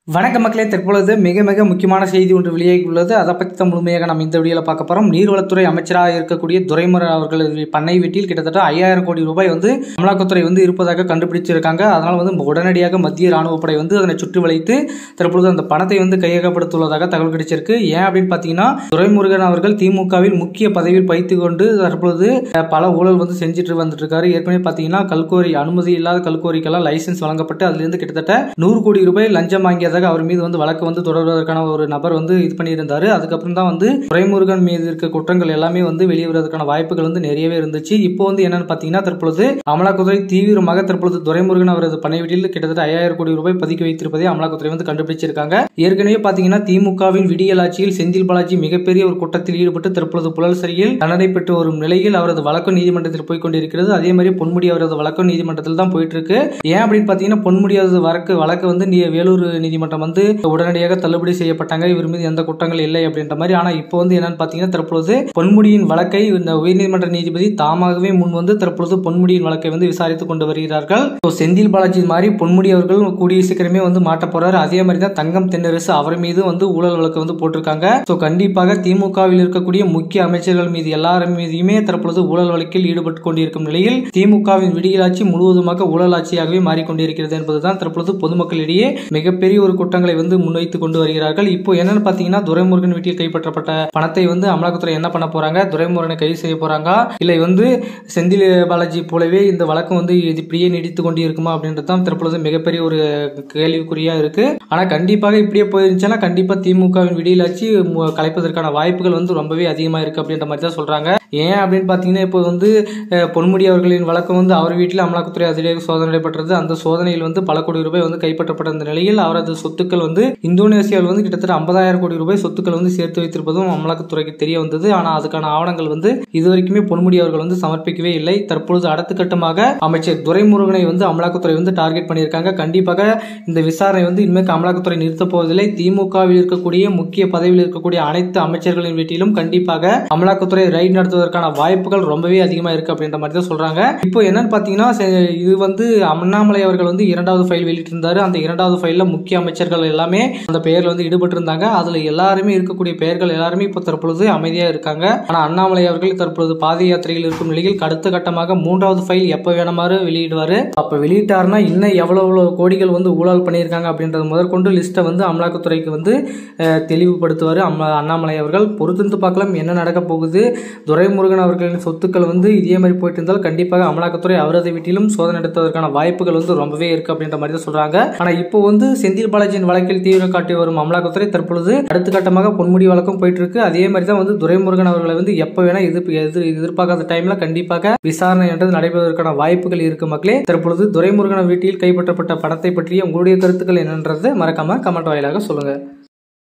வணக்க மக்களே தற்பொழுது மிக மிக முக்கியமான செய்தி ஒன்று வெளியாகி உள்ளது அதை பற்றி தான் முழுமையாக நம்ம இந்த வீடியோவில் பார்க்க போகிறோம் நீர்வளத்துறை அமைச்சராக இருக்கக்கூடிய துரைமுறை அவர்கள் பண்ணை வீட்டில் கிட்டத்தட்ட ஐயாயிரம் கோடி ரூபாய் வந்து அமலாக்கத்துறை வந்து இருப்பதாக கண்டுபிடிச்சிருக்காங்க அதனால் வந்து உடனடியாக மத்திய ராணுவ படை வந்து அதனை சுற்றி வளைத்து தற்பொழுது அந்த பணத்தை வந்து கையகப்படுத்துவதாக தகவல் கிடைச்சிருக்கு ஏன் அப்படின்னு பார்த்தீங்கன்னா துரைமுருகன் அவர்கள் திமுகவில் முக்கிய பதவியில் பைத்து கொண்டு தற்பொழுது அஹ், பல ஊழல் வந்து செஞ்சுட்டு வந்துட்டு இருக்காரு ஏற்கனவே பார்த்தீங்கன்னா கல்கோரி அனுமதி இல்லாத கல்கோரிக்கெல்லாம் லைசன்ஸ் வழங்கப்பட்டு அதிலிருந்து கிட்டத்தட்ட நூறு கோடி ரூபாய் லஞ்சம் வாங்கியதாக அவர் மீது வந்து வழக்கு வந்து தொடர்வதற்கான ஒரு நபர் வந்து இது பண்ணியிருந்தாரு அதுக்கப்புறம் தான் வந்து துரைமுருகன் மீது இருக்க குற்றங்கள் எல்லாமே வந்து வெளியே வருவதற்கான வாய்ப்புகள் வந்து நிறையவே இருந்துச்சு இப்போ வந்து என்னன்னு பார்த்தீங்கன்னா தற்பொழுது அமலாக்கத்துறை தீவிரமாக தற்பொழுது துரைமுருகன் அவரது பணி வீட்டில் கிட்டத்தட்ட ஐயாயிரம் கோடி ரூபாய் பதுக்கி வைத்திருப்பதை அமலாக்கத்துறை வந்து கண்டுபிடிச்சிருக்காங்க ஏற்கனவே பார்த்தீங்கன்னா திமுகவின் விடியல் ஆட்சியில் செந்தில் பாலாஜி மிகப்பெரிய ஒரு குற்றத்தில் ஈடுபட்டு தற்பொழுது புழல் சிறையில் தண்டனை பெற்று வரும் நிலையில் அவரது வழக்கு நீதிமன்றத்தில் போய் கொண்டிருக்கிறது அதே மாதிரி பொன்முடி அவரது வழக்கு நீதிமன்றத்தில் தான் போயிட்டு இருக்கு ஏன் அப்படின்னு பார்த்தீங்கன்னா பொன்முடி அவரது வழக்கு வழக்கு வந்து நீ- வேலூர் நீதிமன்றம் வந்து உடனடியாக தள்ளுபடி செய்யப்பட்டாங்க இவர் மீது எந்த குற்றங்கள் இல்லை அப்படின்ற மாதிரி ஆனா இப்போ வந்து என்னன்னு பார்த்தீங்கன்னா தற்பொழுது பொன்முடியின் வழக்கை இந்த உயர்நீதிமன்ற நீதிபதி தாமாகவே முன் வந்து தற்பொழுது பொன்முடியின் வழக்கை வந்து விசாரித்துக் கொண்டு வருகிறார்கள் So, செந்தில் பாலாஜி மாதிரி பொன்முடி அவர்கள் கூடிய சீக்கிரமே வந்து மாட்ட போறாரு அதே மாதிரி தான் தங்கம் தென்னரசு அவர் மீது வந்து ஊழல் வழக்கு வந்து போட்டிருக்காங்க ஸோ கண்டிப்பாக திமுகவில் இருக்கக்கூடிய முக்கிய அமைச்சர்கள் மீது எல்லாரும் மீதுமே தற்பொழுது ஊழல் வழக்கில் ஈடுபட்டு கொண்டிருக்கும் நிலையில் திமுகவின் விடியலாட்சி முழுவதுமாக ஊழல் ஆட்சியாகவே மாறிக்கொண்டிருக்கிறது என்பதுதான் தற்பொழுது பொதுமக்களிடையே மிகப்பெரிய ஒரு குற்றங்களை வந்து முன்வைத்து கொண்டு வருகிறார்கள் இப்போ என்னன்னு பாத்தீங்கன்னா துரைமுருகன் வீட்டில் கைப்பற்றப்பட்ட பணத்தை வந்து அமலாக்கத்துறை என்ன பண்ண போறாங்க துரைமுருகனை கைது செய்ய போறாங்க இல்லை வந்து செந்தில் பாலாஜி போலவே இந்த வழக்கு வந்து இது இப்படியே நீடித்து கொண்டு இருக்குமா அப்படின்றது தான் தற்பொழுது மிகப்பெரிய ஒரு கேள்விக்குறியா இருக்கு ஆனா கண்டிப்பாக இப்படியே போயிருந்துச்சுன்னா கண்டிப்பா திமுகவின் விடியலாட்சி மு- கலைப்பதற்கான வாய்ப்புகள் வந்து ரொம்பவே அதிகமா இருக்கு அப்படின்ற மாதிரி தான் சொல்றாங்க ஏன் அப்படின்னு பாத்தீங்கன்னா இப்போ வந்து அஹ், பொன்முடி அவர்களின் வழக்கு வந்து அவர் வீட்டில் அமலாக்கத்துறை அதிரடி சோதனை நடைபெற்றது அந்த சோதனையில் வந்து பல கோடி ரூபாய் வந்து கைப்பற்றப்பட்ட அந்த நிலையில் அவரது சொத்துக்கள் வந்து இந்தோனேசியாவில் வந்து கிட்டத்தட்ட ஐம்பதாயிரம் கோடி ரூபாய் சொத்துக்கள் வந்து சேர்த்து வைத்திருப்பதும் அமலாக்கத்துறைக்கு தெரிய வந்தது ஆனா அதுக்கான ஆவணங்கள் வந்து இதுவரைக்குமே பொன்முடி அவர்கள் வந்து சமர்ப்பிக்கவே இல்லை தற்பொழுது அடுத்த கட்டமாக அமைச்சர் துரைமுருகனை வந்து அமலாக்கத்துறை வந்து டார்கெட் பண்ணியிருக்காங்க கண்டிப்பாக இந்த விசாரணை வந்து இனிமேல் அமலாக்கத்துறை நிறுத்தப் போவதில்லை திமுகவில் இருக்கக்கூடிய முக்கிய பதவியில் இருக்கக்கூடிய அனைத்து அமைச்சர்களின் வீட்டிலும் கண்டிப்பாக அமலாக்கத்துறை ரைட் நடத்துவதற்கான வாய்ப்புகள் ரொம்பவே அதிகமா இருக்கு அப்படின்ற மாதிரி தான் சொல்றாங்க இப்போ என்னன்னு பாத்தீங்கன்னா செ- இது வந்து அண்ணாமலை அவர்கள் வந்து இரண்டாவது ஃபைல் வெளியிட்டிருந்தாரு அந்த இரண்டாவது ஃபைல்ல முக்கிய அமைச்சர்கள் எல்லாமே அந்த பெயர்ல வந்து ஈடுபட்டு இருந்தாங்க அதுல எல்லாருமே இருக்கக்கூடிய பெயர்கள் எல்லாருமே இப்போ தற்பொழுது அமைதியா இருக்காங்க ஆனா அண்ணாமலை அவர்கள் தற்பொழுது பாத யாத்திரையில் இருக்கும் நிலையில் அடுத்த கட்டமாக மூன்றாவது ஃபைல் எப்ப வேணுமாறு வெளியிடுவாரு அப்ப வெளியிட்டாருன்னா இன்னும் எவ்வளவு எவ்வளவு கோடிகள் வந்து ஊழல் பண்ணியிருக்காங்க அப்படின்றது முதற்கொண்டு லிஸ்ட்டை வந்து அமலாக்கத்துறைக்கு வந்து அஹ், தெளிவுபடுத்துவார் அம்மா அண்ணாமலை அவர்கள் பொறுத்திருந்து பார்க்கலாம் என்ன நடக்க போகுது துரைமுருகன் அவர்களின் சொத்துக்கள் வந்து இதே மாதிரி போயிட்டு இருந்தால் கண்டிப்பாக அமலாக்கத்துறை அவரது வீட்டிலும் சோதனை நடத்துவதற்கான வாய்ப்புகள் வந்து ரொம்பவே இருக்கு அப்படின்ற மாதிரி தான் சொல்றாங்க ஆனா இப்போ வந்து செந்தில் பாலாஜியின் வழக்கில் தீவிரம் காட்டி வரும் அமலாக்கத்துறை தற்பொழுது அடுத்த கட்டமாக பொன்முடி வழக்கம் போயிட்டு இருக்கு அதே மாதிரி தான் வந்து துரைமுருகன் அவர்களை வந்து எப்ப வேணா எதிர்ப்பு எதிர் எதிர்பார்க்காத டைம்ல கண்டிப்பாக விசாரணை என்றது நடைபெறுவதற்கான வாய்ப்புகள் இருக்கு மக்களே தற்பொழுது துரைமுருகன் வீட்டில் கைப்பற்றப்பட்ட படத்தை பற்றிய உங்களுடைய கருத்துக்கள் என்னன்றது மறக்காம கமெண்ட் வாயிலாக சொல்லுங்க